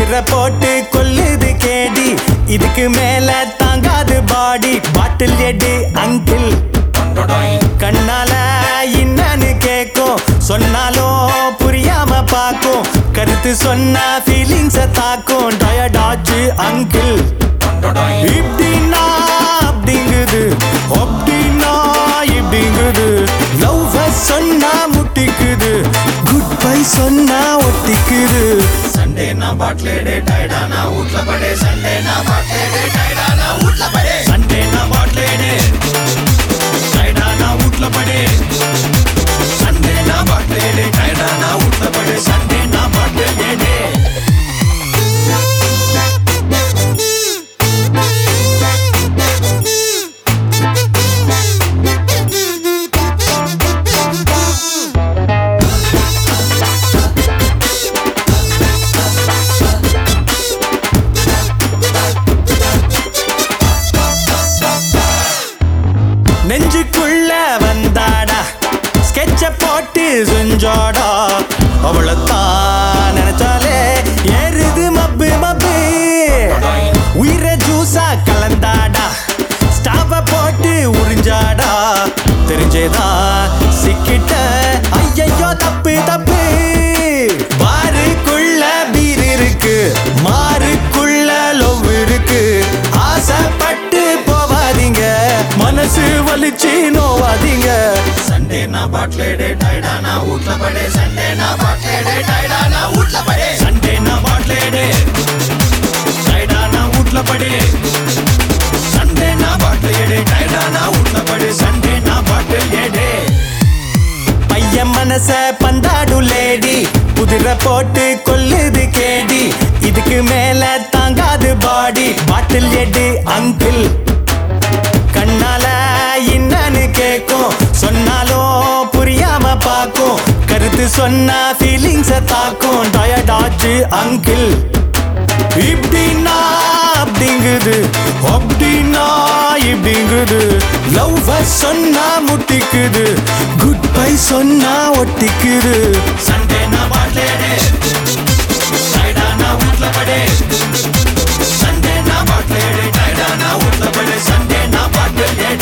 குதிரை போட்டு கொல்லுது கேடி இதுக்கு மேல தாங்காது பாடி பாட்டில் எடு அங்கிள் கண்ணால என்னன்னு கேக்கும் சொன்னாலும் புரியாம பாக்கும் கருத்து சொன்னா ஃபீலிங்ஸ தாக்கும் டயர்டாச்சு அங்கிள் இப்படின்னா அப்படிங்குது அப்படின்னா இப்படிங்குது லவ் சொன்னா முட்டிக்குது குட் பை சொன்னா ஒட்டிக்குது சண்டே நான் பாட்லேடே டயர்டா நான் வீட்ல படே சண்டே நான் பாட்லேடே டயர்டா நான் வீட்ல படே சண்டே நான் பாட்லேடே டயர்டா நான் வீட்ல படே சண்டே நான் பாட்லேடே டயர்டா நான் வீட்ல படே சண்டே நான் பாட்லேடே நெஞ்சுக்குள்ள வந்தாடா ஸ்கெட்ச போட்டு செஞ்சாடா அவளைத்தான் நினைச்சாலே ஏறுது மப்பு மப்பு உயிரை ஜூஸா கலந்தாடா ஸ்டாப்ப போட்டு உறிஞ்சாடா தெரிஞ்சேதா சிக்கிட்ட ஐயையோ தப்பு தப்பு பாருக்குள்ள பீர் இருக்கு மாருக்குள்ள லவ் இருக்கு ஆசைப்பட்டு போவாதீங்க மனசு வலிச்சு நோவாதீங்க சண்டே நான் பாட்லேடே டயர்டா நான் வீட்ல படே சண்டே நான் பாட்லேடே டயர்டா நான் வீட்ல படே சண்டே நான் பாட்லேடே டயர்டா நான் வீட்ல படே சண்டே நான் பாட்லேடே டயர்டா நான் வீட்ல படே சண்டே நான் பாட்லேடே பையன் மனச பந்தாடும் லேடி குதிரை போட்டு கொல்லுது கேடி இதுக்கு மேல தாங்காது பாடி பாட்டில் எடு அங்கிள் கண்ணால என்னன்னு கேக்கும் சொன்னாலும் புரியாம பாக்கும் கருத்து சொன்னா ஃபீலிங்ஸ தாக்கும் டயர்டாச்சு அங்கிள் இப்படின்னா அப்படிங்குது அப்படின்னா இப்படிங்குது லவ் சொன்னா முட்டிக்குது குட் பை சொன்னா ஒட்டிக்குது சண்டே நான் பாட்லேடே டயர்டா நான் வீட்ல படே சண்டே நான் பாட்லேடே டயர்டா நான் வீட்ல படே சண்டே நான் பாட்லேடே